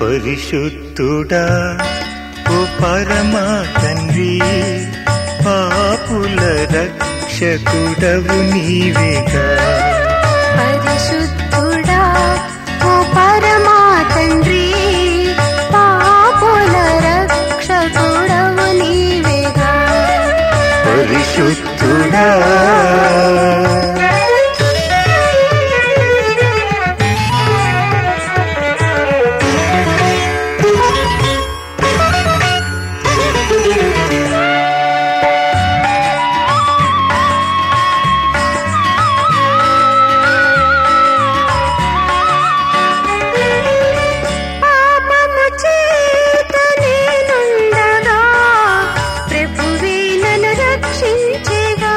పరిశుద్ధుడా ఓ పరమా తండ్రి పాపుల రక్షకుడవు నీవేగా పరిశుద్ధుడా ఓ పరమా తండ్రి పాపుల రక్షకుడవు నీవేగా పరిశుద్ధుడా పాపము చేత నేనుండగా ప్రభువే నన్ను రక్షించెగా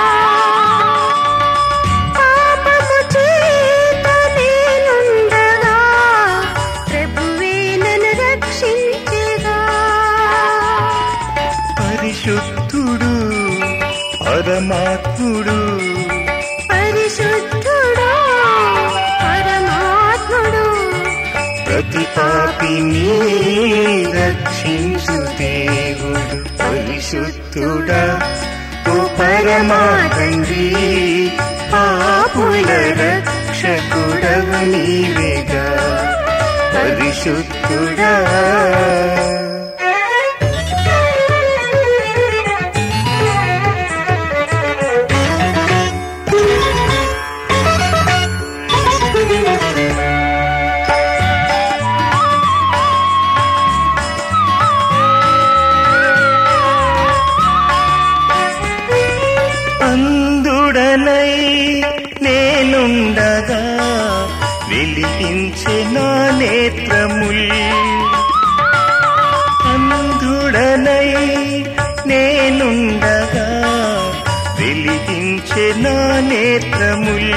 పాపము చేత నేనుండగా ప్రభువే నన్ను రక్షించెగా పరిశుద్ధుడు పరమాత్ముడు పరిశుద్ధుడా పరమాత్ముడు ప్రతి పాపిని రక్షించు దేవుడు పరిశుద్ధుడా ఓ పరమా తండ్రి పాపుల రక్షకుడవు నీవేగా పరిశుద్ధుడా అందుడనై నేనుండగా వెలిగించే నా నేత్రముల్ అందుడనై నేనుండగా వెలిగించే నా నేత్రముల్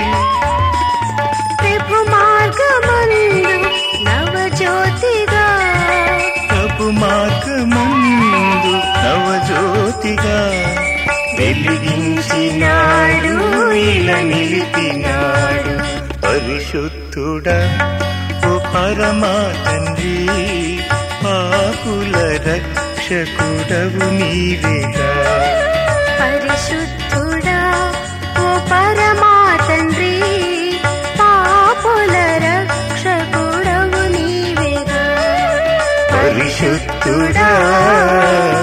ప్రభు మార్గమందు నవజ్యోతిగా ప్రభు మార్గమందు నవజ్యోతిగా వెలిగించినాడు ఇలా నిలిపినాడు పరిశుద్ధుడా ఓ పరమా తండ్రి పాపుల రక్షకుడవు నీవేగా పరిశుద్ధుడా ఓ పరమా తండ్రి పాపుల రక్షకుడవు నీవేగా పరిశుద్ధుడా